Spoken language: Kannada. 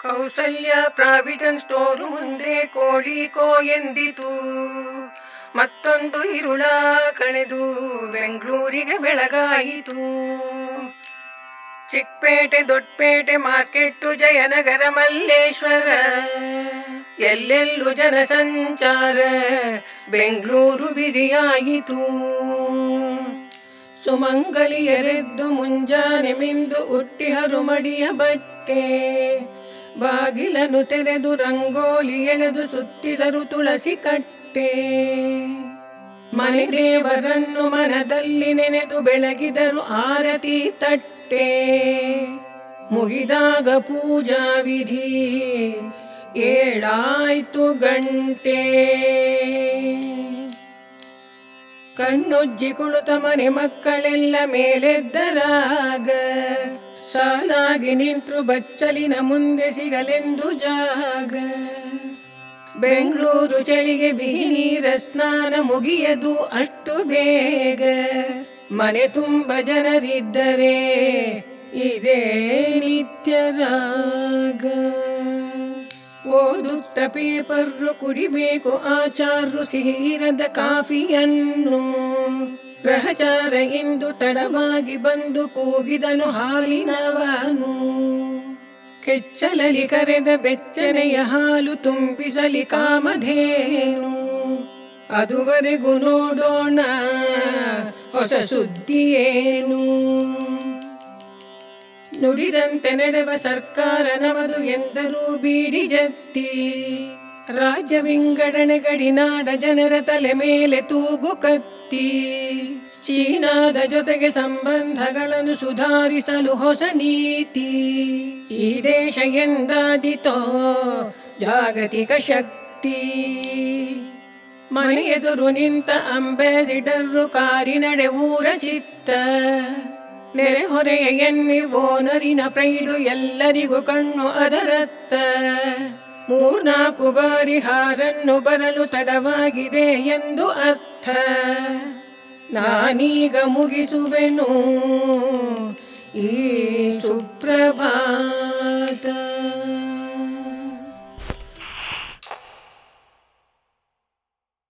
ಕೌಸಲ್ಯ ಪ್ರಾವಿಷನ್ ಸ್ಟೋರು ಮುಂದೆ ಕೋಳಿಕೋ ಎಂದಿತು ಮತ್ತೊಂದು ಇರುಳ ಕಳೆದು ಬೆಂಗಳೂರಿಗೆ ಬೆಳಗಾಯಿತು ಚಿಕ್ಕಪೇಟೆ ದೊಡ್ಡಪೇಟೆ ಮಾರ್ಕೆಟ್ಟು ಜಯನಗರ ಮಲ್ಲೇಶ್ವರ ಎಲ್ಲೆಲ್ಲೂ ಜನಸಂಚಾರ ಬೆಂಗಳೂರು ಬಿಸಿಯಾಯಿತು ಸುಮಂಗಲಿಯರೆದ್ದು ಮುಂಜಾನೆ ಮಿಂದು ಉಟ್ಟಿಹರು ಮಡಿಯ ಬಟ್ಟೆ ಬಾಗಿಲನ್ನು ತೆರೆದು ರಂಗೋಲಿ ಎಳೆದು ಸುತ್ತಿದರು ತುಳಸಿ ಕಟ್ಟೆ ಮನೆ ದೇವರನ್ನು ಮನದಲ್ಲಿ ನೆನೆದು ಬೆಳಗಿದರು ಆರತಿ ತಟ್ಟೆ ಮುಗಿದಾಗ ಪೂಜಾ ವಿಧಿ ಏಳಾಯ್ತು ಗಂಟೆ ಕಣ್ಣುಜ್ಜಿ ಕುಳಿತ ಮನೆ ಮಕ್ಕಳೆಲ್ಲ ಮೇಲೆದ್ದರಾಗ ಸಾಲಾಗಿ ನಿಂತ್ರು ಬಚ್ಚಲಿನ ಮುಂದೆ ಸಿಗಲೆಂದು ಜಾಗ ಬೆಂಗಳೂರು ಚಳಿಗೆ ಬಿಸಿ ನೀರ ಸ್ನಾನ ಮುಗಿಯದು ಅಷ್ಟು ಬೇಗ ಮನೆ ತುಂಬ ಜನರಿದ್ದರೆ ಇದೇ ನಿತ್ಯ ರಾಗ ಓದುತ್ತ ಪೇಪರ್ರು ಕುಡಿಬೇಕು ಆಚಾರ್ರು ಸಿಹಿರದ ಕಾಫಿಯನ್ನು ಗ್ರಹಚಾರ ಎಂದು ತಡವಾಗಿ ಬಂದು ಕೂಗಿದನು ಹಾಲಿನವನು ಕೆಚ್ಚಲಲಿ ಕರೆದ ಬೆಚ್ಚನೆಯ ಹಾಲು ತುಂಬಿಸಲಿ ಕಾಮಧೇನು ಅದುವರೆಗೂ ನೋಡೋಣ ಹೊಸ ಸುದ್ದಿಯೇನು ನುಡಿದಂತೆ ನಡೆವ ಸರ್ಕಾರ ನಮದು ಎಂದರೂ ಬೀಡಿ ಜತ್ತಿ ರಾಜ್ಯ ವಿಂಗಡಣೆ ಗಡಿನಾಡ ಜನರ ತಲೆ ಮೇಲೆ ತೂಗು ಕತ್ತಿ ಚೀನಾದ ಜೊತೆಗೆ ಸಂಬಂಧಗಳನ್ನು ಸುಧಾರಿಸಲು ಹೊಸ ನೀತಿ ಈ ದೇಶ ಎಂದಾದಿತೋ ಜಾಗತಿಕ ಶಕ್ತಿ ಮನೆ ಎದುರು ನಿಂತ ಅಂಬಾಸಿಡರ್ರು ಕಾರಿನಡೆ ಊರ ಚಿತ್ತ ನೆರೆಹೊರೆಯ ಎನ್ನಿ ಓನರಿನ ಪ್ರೈಡು ಎಲ್ಲರಿಗೂ ಕಣ್ಣು ಅದರತ್ತ ಮೂರ್ನಾಲ್ಕು ಬಾರಿ ಹಾರನ್ನು ಬರಲು ತಡವಾಗಿದೆ ಎಂದು ಅರ್ಥ ನಾನೀಗ ಮುಗಿಸುವೆನು ಈ ಸುಪ್ರಭಾ